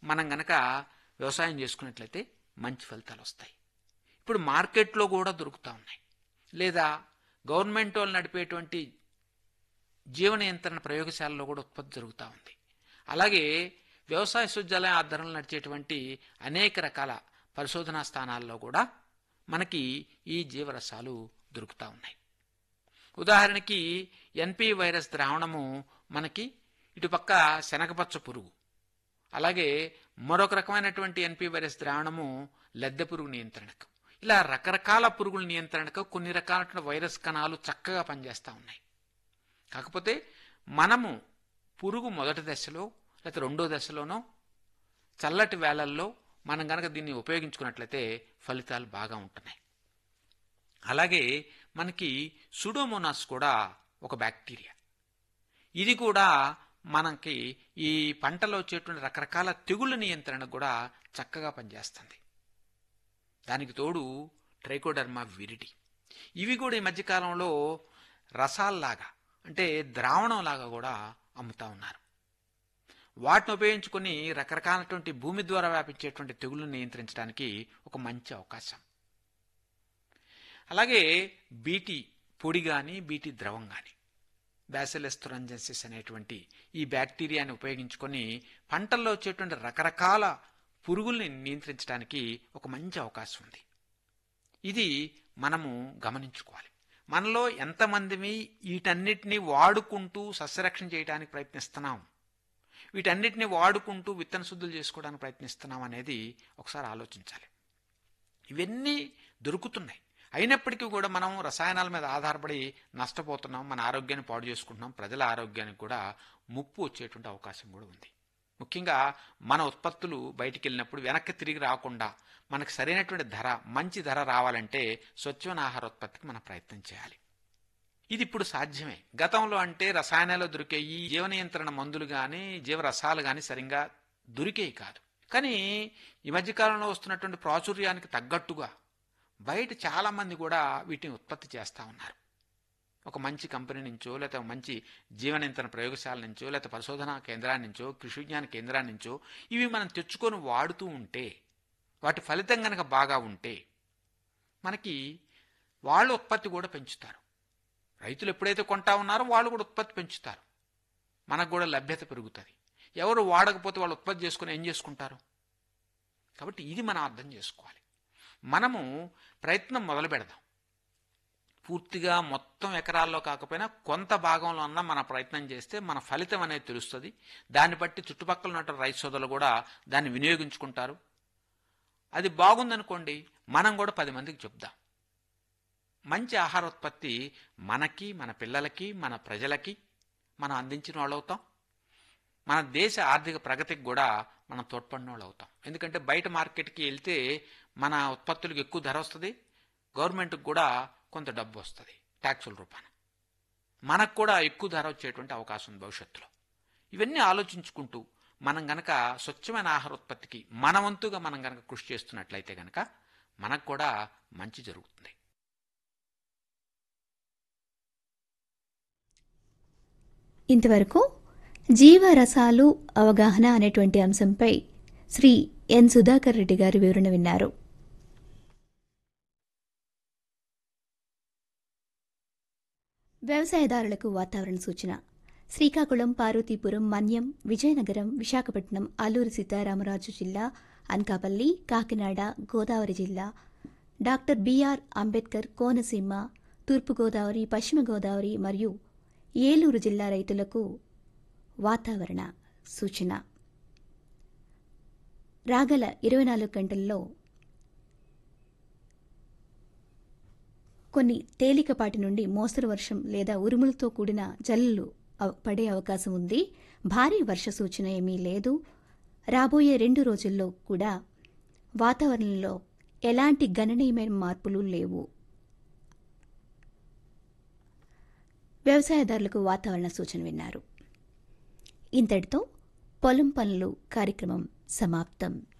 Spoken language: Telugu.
మనం గనక వ్యవసాయం చేసుకున్నట్లయితే మంచి ఫలితాలు వస్తాయి ఇప్పుడు మార్కెట్లో కూడా దొరుకుతూ ఉన్నాయి లేదా గవర్నమెంట్ వాళ్ళు నడిపేటువంటి జీవ నియంత్రణ ప్రయోగశాలలో కూడా ఉత్పత్తి జరుగుతూ ఉంది అలాగే వ్యవసాయ విశ్వవిద్యాలయం ఆధ్వర్యంలో నడిచేటువంటి అనేక రకాల పరిశోధనా స్థానాల్లో కూడా మనకి ఈ జీవరసాలు దొరుకుతూ ఉన్నాయి ఉదాహరణకి ఎన్పి వైరస్ ద్రావణము మనకి ఇటుపక్క శనగపచ్చ పురుగు అలాగే మరొక రకమైనటువంటి ఎన్పి వైరస్ ద్రావణము లద్దె పురుగు నియంత్రణకు ఇలా రకరకాల పురుగుల నియంత్రణకు కొన్ని రకాల వైరస్ కణాలు చక్కగా పనిచేస్తూ ఉన్నాయి కాకపోతే మనము పురుగు మొదటి దశలో లేకపోతే రెండో దశలోనో చల్లటి వేళల్లో మనం కనుక దీన్ని ఉపయోగించుకున్నట్లయితే ఫలితాలు బాగా ఉంటున్నాయి అలాగే మనకి సుడోమోనాస్ కూడా ఒక బ్యాక్టీరియా ఇది కూడా మనకి ఈ పంటలో వచ్చేటువంటి రకరకాల తెగుళ్ళ నియంత్రణకు కూడా చక్కగా పనిచేస్తుంది దానికి తోడు ట్రైకోడర్మా విరిడి ఇవి కూడా ఈ మధ్యకాలంలో రసాల్లాగా అంటే ద్రావణంలాగా కూడా అమ్ముతా ఉన్నారు వాటిని ఉపయోగించుకొని రకరకాలటువంటి భూమి ద్వారా వ్యాపించేటువంటి తెగులను నియంత్రించడానికి ఒక మంచి అవకాశం అలాగే బీటీ పొడి కానీ బీటీ ద్రవం కానీ బ్యాసిలస్ తురంజెన్సిస్ అనేటువంటి ఈ బ్యాక్టీరియాని ఉపయోగించుకొని పంటల్లో వచ్చేటువంటి రకరకాల పురుగుల్ని నియంత్రించడానికి ఒక మంచి అవకాశం ఉంది ఇది మనము గమనించుకోవాలి మనలో ఎంతమందిమి వీటన్నిటిని వాడుకుంటూ సస్యరక్షణ చేయడానికి ప్రయత్నిస్తున్నాం వీటన్నిటిని వాడుకుంటూ విత్తన శుద్ధులు చేసుకోవడానికి ప్రయత్నిస్తున్నాం అనేది ఒకసారి ఆలోచించాలి ఇవన్నీ దొరుకుతున్నాయి అయినప్పటికీ కూడా మనం రసాయనాల మీద ఆధారపడి నష్టపోతున్నాం మన ఆరోగ్యాన్ని పాడు చేసుకుంటున్నాం ప్రజల ఆరోగ్యానికి కూడా ముప్పు వచ్చేటువంటి అవకాశం కూడా ఉంది ముఖ్యంగా మన ఉత్పత్తులు బయటికి వెళ్ళినప్పుడు వెనక్కి తిరిగి రాకుండా మనకు సరైనటువంటి ధర మంచి ధర రావాలంటే స్వచ్ఛమైన ఆహారోత్పత్తికి మనం ప్రయత్నం చేయాలి ఇది ఇప్పుడు సాధ్యమే గతంలో అంటే రసాయనాలు దొరికే ఈ జీవ నియంత్రణ మందులు కానీ జీవరసాలు కానీ సరిగ్గా దొరికేవి కాదు కానీ ఈ మధ్యకాలంలో వస్తున్నటువంటి ప్రాచుర్యానికి తగ్గట్టుగా బయట చాలామంది కూడా వీటిని ఉత్పత్తి చేస్తూ ఉన్నారు ఒక మంచి కంపెనీ నుంచో లేకపోతే మంచి జీవ నియంత్రణ ప్రయోగశాల నుంచో లేకపోతే పరిశోధనా కేంద్రాల నుంచో కృషి విజ్ఞాన కేంద్రాల నుంచో ఇవి మనం తెచ్చుకొని వాడుతూ ఉంటే వాటి ఫలితం కనుక బాగా ఉంటే మనకి వాళ్ళు ఉత్పత్తి కూడా పెంచుతారు రైతులు ఎప్పుడైతే కొంటా ఉన్నారో వాళ్ళు కూడా ఉత్పత్తి పెంచుతారు మనకు కూడా లభ్యత పెరుగుతుంది ఎవరు వాడకపోతే వాళ్ళు ఉత్పత్తి చేసుకుని ఏం చేసుకుంటారు కాబట్టి ఇది మనం అర్థం చేసుకోవాలి మనము ప్రయత్నం మొదలు పెడదాం పూర్తిగా మొత్తం ఎకరాల్లో కాకపోయినా కొంత భాగంలో అన్నా మన ప్రయత్నం చేస్తే మన ఫలితం అనేది తెలుస్తుంది దాన్ని బట్టి చుట్టుపక్కల ఉన్న రైతు సోదరులు కూడా దాన్ని వినియోగించుకుంటారు అది బాగుందనుకోండి మనం కూడా పది మందికి చెప్దాం మంచి ఆహారోత్పత్తి మనకి మన పిల్లలకి మన ప్రజలకి మనం అందించిన వాళ్ళు అవుతాం మన దేశ ఆర్థిక ప్రగతికి కూడా మనం తోడ్పడిన వాళ్ళు అవుతాం ఎందుకంటే బయట మార్కెట్కి వెళ్తే మన ఉత్పత్తులకు ఎక్కువ ధర వస్తుంది గవర్నమెంట్కి కూడా కొంత డబ్బు వస్తుంది ట్యాక్సుల రూపాన మనకు కూడా ఎక్కువ ధర వచ్చేటువంటి అవకాశం ఉంది భవిష్యత్తులో ఇవన్నీ ఆలోచించుకుంటూ మనం గనక స్వచ్ఛమైన ఆహార ఉత్పత్తికి మన వంతుగా మనం గనక కృషి చేస్తున్నట్లయితే గనక మనకు కూడా మంచి జరుగుతుంది ఇంతవరకు జీవరసాలు అవగాహన అనేటువంటి అంశంపై శ్రీ ఎన్ సుధాకర్ రెడ్డి గారి వివరణ విన్నారు వ్యవసాయదారులకు వాతావరణ సూచన శ్రీకాకుళం పార్వతీపురం మన్యం విజయనగరం విశాఖపట్నం అల్లూరి సీతారామరాజు జిల్లా అనకాపల్లి కాకినాడ గోదావరి జిల్లా డాక్టర్ బిఆర్ అంబేద్కర్ కోనసీమ తూర్పుగోదావరి పశ్చిమ గోదావరి మరియు ఏలూరు జిల్లా రైతులకు వాతావరణ సూచన రాగల ఇరవై నాలుగు గంటల్లో కొన్ని తేలికపాటి నుండి మోస్తరు వర్షం లేదా ఉరుములతో కూడిన జల్లులు అవ- పడే అవకాశం ఉంది భారీ వర్ష సూచన ఏమీ లేదు రాబోయే రెండు రోజుల్లో కూడా వాతావరణంలో ఎలాంటి గణనీయమైన మార్పులు లేవు వ్యవసాయదారులకు వాతావరణ సూచన విన్నారు ఇంతటితో పొలం పనులు కార్యక్రమం సమాప్తం